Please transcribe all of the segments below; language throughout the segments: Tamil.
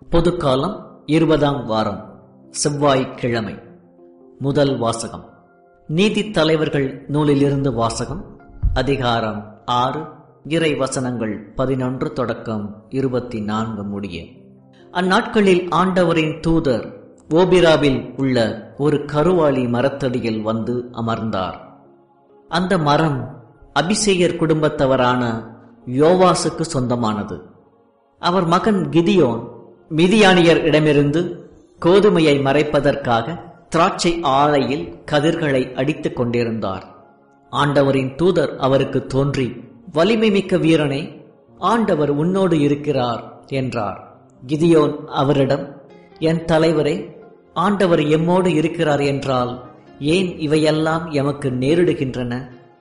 பொதுக்காலம் இருபதாம் வாரம் செவ்வாய்க்கிழமை முதல் வாசகம் நீதித் தலைவர்கள் நூலிலிருந்து வாசகம் அதிகாரம் ஆறு இறை வசனங்கள் பதினொன்று தொடக்கம் இருபத்தி நான்கு முடிய அந்நாட்களில் ஆண்டவரின் தூதர் ஓபிராவில் உள்ள ஒரு கருவாளி மரத்தடியில் வந்து அமர்ந்தார் அந்த மரம் அபிஷேகர் குடும்பத்தவரான யோவாசுக்கு சொந்தமானது அவர் மகன் கிதியோன் மிதியானியர் இடமிருந்து கோதுமையை மறைப்பதற்காக திராட்சை ஆலையில் கதிர்களை அடித்துக் கொண்டிருந்தார் ஆண்டவரின் தூதர் அவருக்கு தோன்றி வலிமை மிக்க வீரனே ஆண்டவர் உன்னோடு இருக்கிறார் என்றார் கிதியோன் அவரிடம் என் தலைவரே ஆண்டவர் எம்மோடு இருக்கிறார் என்றால் ஏன் இவையெல்லாம் எமக்கு நேரிடுகின்றன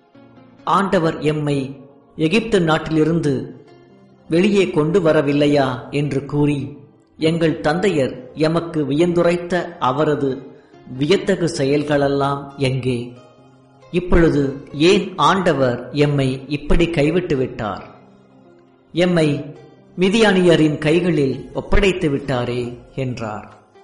ஆண்டவர் எம்மை எகிப்து நாட்டிலிருந்து வெளியே கொண்டு வரவில்லையா என்று கூறி எங்கள் தந்தையர் எமக்கு வியந்துரைத்த அவரது வியத்தகு செயல்களெல்லாம் எங்கே இப்பொழுது ஏன் ஆண்டவர் எம்மை இப்படி கைவிட்டு விட்டார் எம்மை மிதியானியரின் கைகளில் ஒப்படைத்து விட்டாரே என்றார்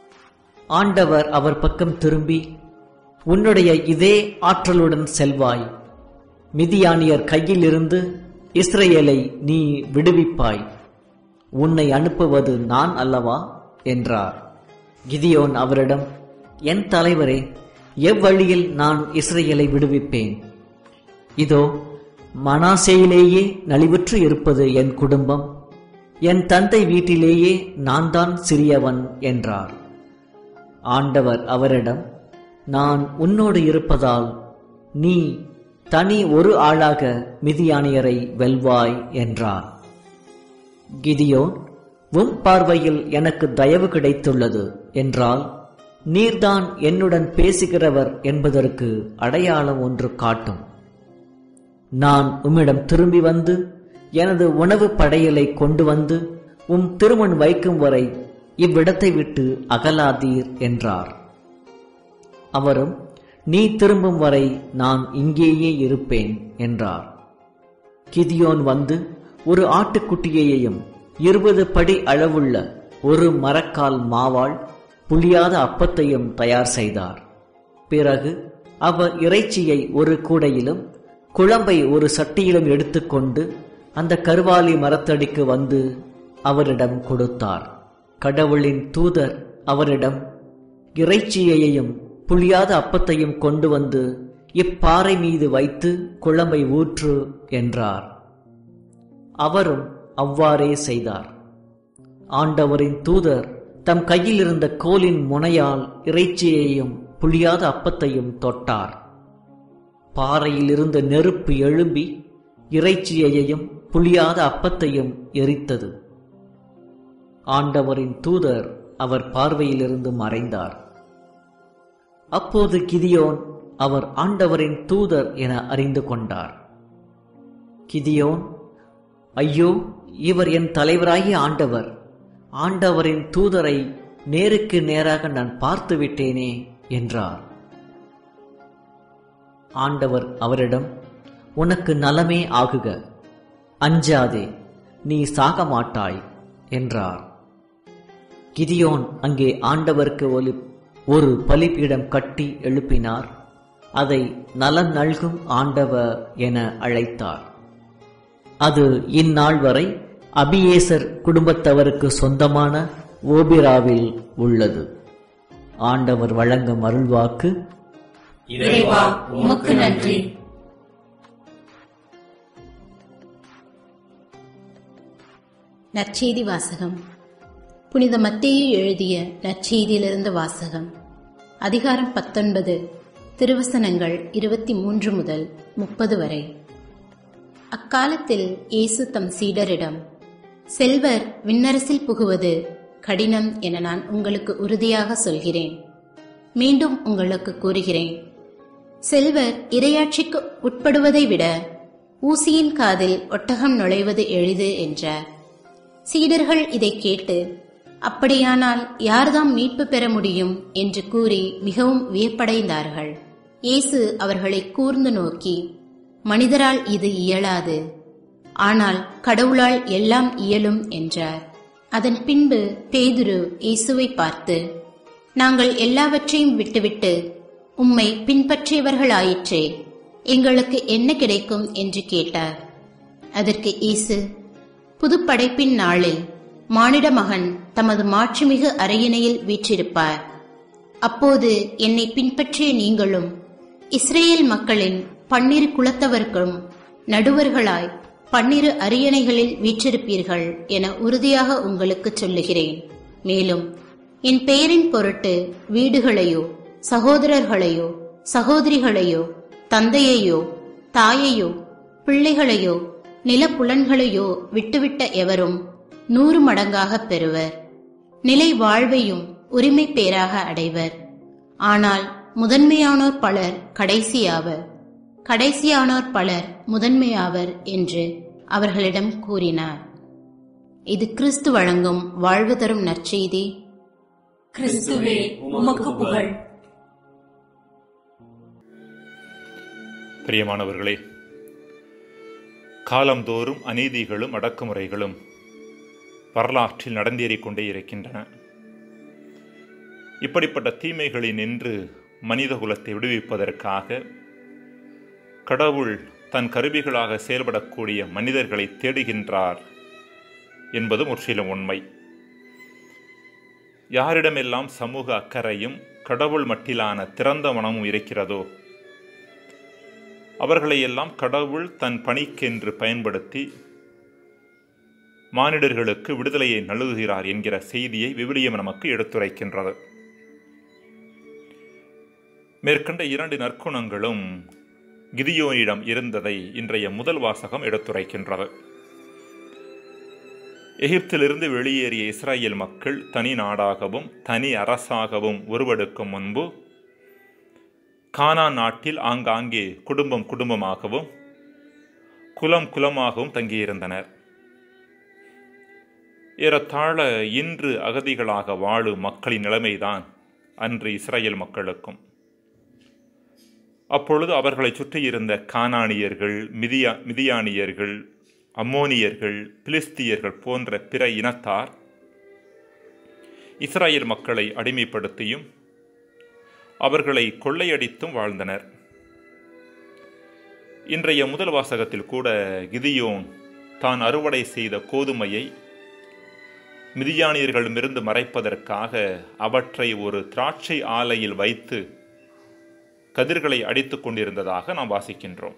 ஆண்டவர் அவர் பக்கம் திரும்பி உன்னுடைய இதே ஆற்றலுடன் செல்வாய் மிதியானியர் கையிலிருந்து இஸ்ரேலை நீ விடுவிப்பாய் உன்னை அனுப்புவது நான் அல்லவா என்றார் கிதியோன் அவரிடம் என் தலைவரே எவ்வழியில் நான் இஸ்ரேலை விடுவிப்பேன் இதோ மனாசேயிலேயே நலிவுற்று இருப்பது என் குடும்பம் என் தந்தை வீட்டிலேயே நான் தான் சிறியவன் என்றார் ஆண்டவர் அவரிடம் நான் உன்னோடு இருப்பதால் நீ தனி ஒரு ஆளாக மிதியானியரை வெல்வாய் என்றார் கிதியோன் உம் பார்வையில் எனக்கு தயவு கிடைத்துள்ளது என்றால் நீர்தான் என்னுடன் பேசுகிறவர் என்பதற்கு அடையாளம் ஒன்று காட்டும் நான் உம்மிடம் திரும்பி வந்து எனது உணவு படையலை கொண்டு வந்து உம் திருமண் வைக்கும் வரை இவ்விடத்தை விட்டு அகலாதீர் என்றார் அவரும் நீ திரும்பும் வரை நான் இங்கேயே இருப்பேன் என்றார் கிதியோன் வந்து ஒரு ஆட்டுக்குட்டியையும் இருபது படி அளவுள்ள ஒரு மரக்கால் மாவாள் புளியாத அப்பத்தையும் தயார் செய்தார் பிறகு அவர் இறைச்சியை ஒரு கூடையிலும் குழம்பை ஒரு சட்டியிலும் எடுத்துக்கொண்டு அந்த கருவாலி மரத்தடிக்கு வந்து அவரிடம் கொடுத்தார் கடவுளின் தூதர் அவரிடம் இறைச்சியையும் புளியாத அப்பத்தையும் கொண்டு வந்து இப்பாறை மீது வைத்து குழம்பை ஊற்று என்றார் அவரும் அவ்வாறே செய்தார் ஆண்டவரின் தூதர் தம் கையில் இருந்த கோலின் முனையால் இறைச்சியையும் புளியாத அப்பத்தையும் தொட்டார் பாறையில் இருந்த நெருப்பு எழும்பி இறைச்சியையும் புளியாத அப்பத்தையும் எரித்தது ஆண்டவரின் தூதர் அவர் பார்வையிலிருந்து மறைந்தார் அப்போது கிதியோன் அவர் ஆண்டவரின் தூதர் என அறிந்து கொண்டார் கிதியோன் ஐயோ இவர் என் தலைவராகிய ஆண்டவர் ஆண்டவரின் தூதரை நேருக்கு நேராக நான் பார்த்து விட்டேனே என்றார் ஆண்டவர் அவரிடம் உனக்கு நலமே ஆகுக அஞ்சாதே நீ சாக மாட்டாய் என்றார் கிதியோன் அங்கே ஆண்டவருக்கு ஒலி ஒரு பலிபீடம் கட்டி எழுப்பினார் அதை நலன் நல்கும் ஆண்டவர் என அழைத்தார் அது இந்நாள் வரை அபியேசர் குடும்பத்தவருக்கு சொந்தமான ஓபிராவில் உள்ளது ஆண்டவர் வழங்கும் அருள்வாக்கு இறைவா உமக்கு நன்றி நற்செய்தி வாசகம் புனித மத்தேயு எழுதிய நற்செய்தியிலிருந்து வாசகம் அதிகாரம் பத்தொன்பது திருவசனங்கள் இருபத்தி மூன்று முதல் முப்பது வரை அக்காலத்தில் இயேசு தம் சீடரிடம் செல்வர் விண்ணரசில் புகுவது கடினம் என நான் உங்களுக்கு உறுதியாக சொல்கிறேன் மீண்டும் உங்களுக்கு கூறுகிறேன் செல்வர் இரையாட்சிக்கு உட்படுவதை விட ஊசியின் காதில் ஒட்டகம் நுழைவது எளிது என்றார் சீடர்கள் இதை கேட்டு அப்படியானால் யார்தாம் மீட்பு பெற முடியும் என்று கூறி மிகவும் வியப்படைந்தார்கள் இயேசு அவர்களை கூர்ந்து நோக்கி மனிதரால் இது இயலாது ஆனால் கடவுளால் எல்லாம் இயலும் என்றார் அதன் பின்பு பேதுரு இயேசுவை பார்த்து நாங்கள் எல்லாவற்றையும் விட்டுவிட்டு உம்மை பின்பற்றியவர்களாயிற்றே எங்களுக்கு என்ன கிடைக்கும் என்று கேட்டார் அதற்கு இயேசு புதுப்படைப்பின் நாளில் மானிட மகன் தமது மாட்சிமிகு அரையினையில் வீற்றிருப்பார் அப்போது என்னை பின்பற்றிய நீங்களும் இஸ்ரேல் மக்களின் பன்னிரு குலத்தவர்க்கும் நடுவர்களாய் பன்னிரு அரியணைகளில் வீற்றிருப்பீர்கள் என உறுதியாக உங்களுக்கு சொல்லுகிறேன் மேலும் என் பெயரின் பொருட்டு வீடுகளையோ சகோதரர்களையோ சகோதரிகளையோ தந்தையையோ தாயையோ பிள்ளைகளையோ நிலப்புலன்களையோ விட்டுவிட்ட எவரும் நூறு மடங்காகப் பெறுவர் நிலை வாழ்வையும் உரிமை பேராக அடைவர் ஆனால் முதன்மையானோர் பலர் கடைசியாவர் கடைசியானோர் பலர் முதன்மையாவர் என்று அவர்களிடம் கூறினார் இது கிறிஸ்து வழங்கும் வாழ்வு தரும் நற்செய்தி கிறிஸ்துவே உமக்கு புகழ் பிரியமானவர்களே காலந்தோறும் அநீதிகளும் அடக்குமுறைகளும் வரலாற்றில் நடந்தேறிக் கொண்டே இருக்கின்றன இப்படிப்பட்ட தீமைகளில் நின்று மனித குலத்தை விடுவிப்பதற்காக கடவுள் தன் கருவிகளாக செயல்படக்கூடிய மனிதர்களை தேடுகின்றார் என்பது முற்றிலும் உண்மை யாரிடமெல்லாம் சமூக அக்கறையும் கடவுள் மட்டிலான திறந்த மனமும் இருக்கிறதோ அவர்களையெல்லாம் கடவுள் தன் பணிக்கென்று பயன்படுத்தி மானிடர்களுக்கு விடுதலையை நல்குகிறார் என்கிற செய்தியை விவிலியம் நமக்கு எடுத்துரைக்கின்றது மேற்கண்ட இரண்டு நற்குணங்களும் கிதியோனிடம் இருந்ததை இன்றைய முதல் வாசகம் எடுத்துரைக்கின்றது எகிப்திலிருந்து வெளியேறிய இஸ்ராயேல் மக்கள் தனி நாடாகவும் தனி அரசாகவும் உருவெடுக்கும் முன்பு கானா நாட்டில் ஆங்காங்கே குடும்பம் குடும்பமாகவும் குலம் குலமாகவும் தங்கியிருந்தனர் ஏறத்தாழ இன்று அகதிகளாக வாழும் மக்களின் நிலைமைதான் அன்று இஸ்ரேல் மக்களுக்கும் அப்பொழுது அவர்களை சுற்றியிருந்த கானானியர்கள் மிதியா மிதியானியர்கள் அம்மோனியர்கள் பிலிஸ்தியர்கள் போன்ற பிற இனத்தார் இஸ்ராயேல் மக்களை அடிமைப்படுத்தியும் அவர்களை கொள்ளையடித்தும் வாழ்ந்தனர் இன்றைய முதல் வாசகத்தில் கூட கிதியோன் தான் அறுவடை செய்த கோதுமையை மிதியானியர்களிடமிருந்து மறைப்பதற்காக அவற்றை ஒரு திராட்சை ஆலையில் வைத்து கதிர்களை அடித்துக் கொண்டிருந்ததாக நாம் வாசிக்கின்றோம்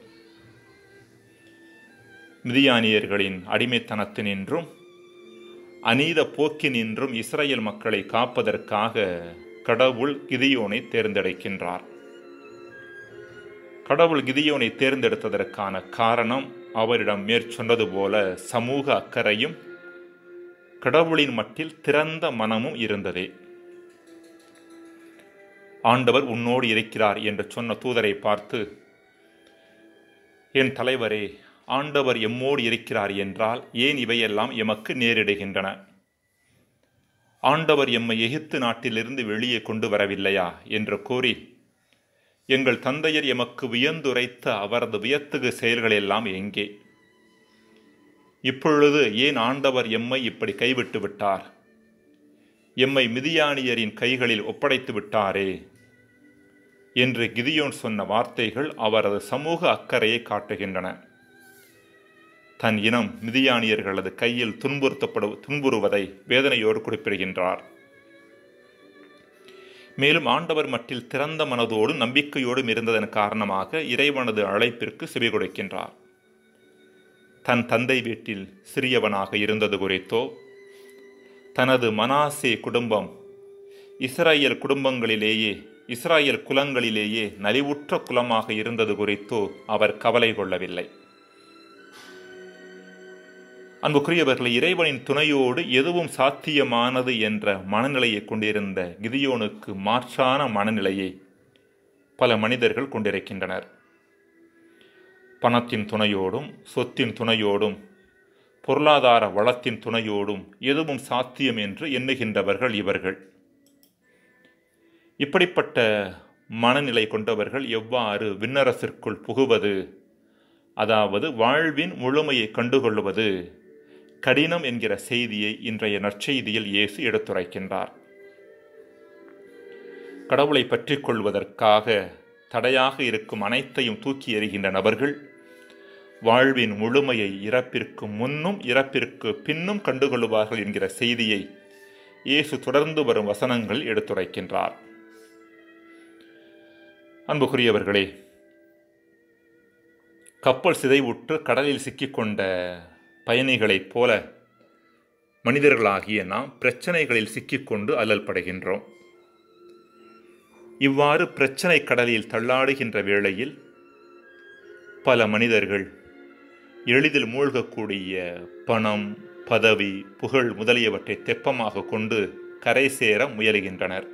மிதியானியர்களின் அடிமைத்தனத்தினின்றும் அநீத போக்கினின்றும் இஸ்ரேல் மக்களை காப்பதற்காக கடவுள் கிதியோனை தேர்ந்தெடுக்கின்றார் கடவுள் கிதியோனை தேர்ந்தெடுத்ததற்கான காரணம் அவரிடம் மேற்சொன்னது போல சமூக அக்கறையும் கடவுளின் மட்டில் திறந்த மனமும் இருந்ததே ஆண்டவர் உன்னோடு இருக்கிறார் என்று சொன்ன தூதரை பார்த்து என் தலைவரே ஆண்டவர் எம்மோடு இருக்கிறார் என்றால் ஏன் இவையெல்லாம் எமக்கு நேரிடுகின்றன ஆண்டவர் எம்மை எகிப்து நாட்டிலிருந்து வெளியே கொண்டு வரவில்லையா என்று கூறி எங்கள் தந்தையர் எமக்கு வியந்துரைத்த அவரது வியத்துகு செயல்களெல்லாம் எங்கே இப்பொழுது ஏன் ஆண்டவர் எம்மை இப்படி கைவிட்டு விட்டார் எம்மை மிதியானியரின் கைகளில் ஒப்படைத்து விட்டாரே என்று கிதியோன் சொன்ன வார்த்தைகள் அவரது சமூக அக்கறையை காட்டுகின்றன தன் இனம் மிதியானியர்களது கையில் துன்புறுத்தப்படு துன்புறுவதை வேதனையோடு குறிப்பிடுகின்றார் மேலும் ஆண்டவர் மட்டில் திறந்த மனதோடும் நம்பிக்கையோடும் இருந்ததன் காரணமாக இறைவனது அழைப்பிற்கு செவி கொடுக்கின்றார் தன் தந்தை வீட்டில் சிறியவனாக இருந்தது குறித்தோ தனது மனாசே குடும்பம் இஸ்ராயல் குடும்பங்களிலேயே இஸ்ராயல் குலங்களிலேயே நலிவுற்ற குலமாக இருந்தது குறித்தோ அவர் கவலை கொள்ளவில்லை அன்புக்குரியவர்கள் இறைவனின் துணையோடு எதுவும் சாத்தியமானது என்ற மனநிலையை கொண்டிருந்த கிதியோனுக்கு மாற்றான மனநிலையை பல மனிதர்கள் கொண்டிருக்கின்றனர் பணத்தின் துணையோடும் சொத்தின் துணையோடும் பொருளாதார வளத்தின் துணையோடும் எதுவும் சாத்தியம் என்று எண்ணுகின்றவர்கள் இவர்கள் இப்படிப்பட்ட மனநிலை கொண்டவர்கள் எவ்வாறு விண்ணரசிற்குள் புகுவது அதாவது வாழ்வின் முழுமையை கண்டுகொள்வது கடினம் என்கிற செய்தியை இன்றைய நற்செய்தியில் இயேசு எடுத்துரைக்கின்றார் கடவுளை பற்றிக் கொள்வதற்காக தடையாக இருக்கும் அனைத்தையும் தூக்கி எறிகின்ற நபர்கள் வாழ்வின் முழுமையை இறப்பிற்கு முன்னும் இறப்பிற்கு பின்னும் கண்டுகொள்வார்கள் என்கிற செய்தியை இயேசு தொடர்ந்து வரும் வசனங்கள் எடுத்துரைக்கின்றார் அன்புக்குரியவர்களே கப்பல் சிதைவுற்று கடலில் சிக்கிக்கொண்ட பயணிகளைப் போல மனிதர்களாகிய நாம் பிரச்சனைகளில் சிக்கிக்கொண்டு அல்லல் படுகின்றோம் இவ்வாறு பிரச்சனை கடலில் தள்ளாடுகின்ற வேளையில் பல மனிதர்கள் எளிதில் மூழ்கக்கூடிய பணம் பதவி புகழ் முதலியவற்றை தெப்பமாக கொண்டு கரை சேர முயலுகின்றனர்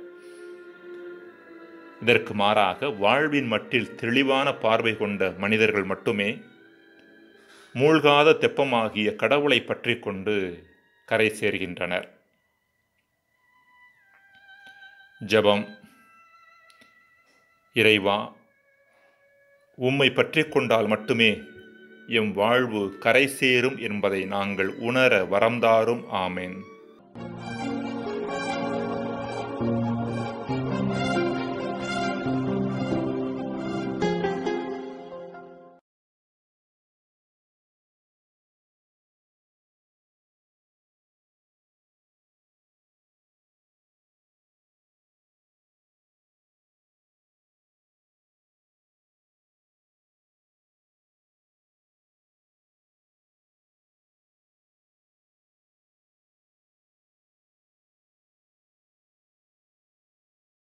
இதற்கு மாறாக வாழ்வின் மட்டில் தெளிவான பார்வை கொண்ட மனிதர்கள் மட்டுமே மூழ்காத தெப்பமாகிய கடவுளை பற்றி கொண்டு கரை சேர்கின்றனர் ஜபம் இறைவா உம்மை பற்றி கொண்டால் மட்டுமே எம் வாழ்வு கரை சேரும் என்பதை நாங்கள் உணர வரம்தாரும் ஆமேன்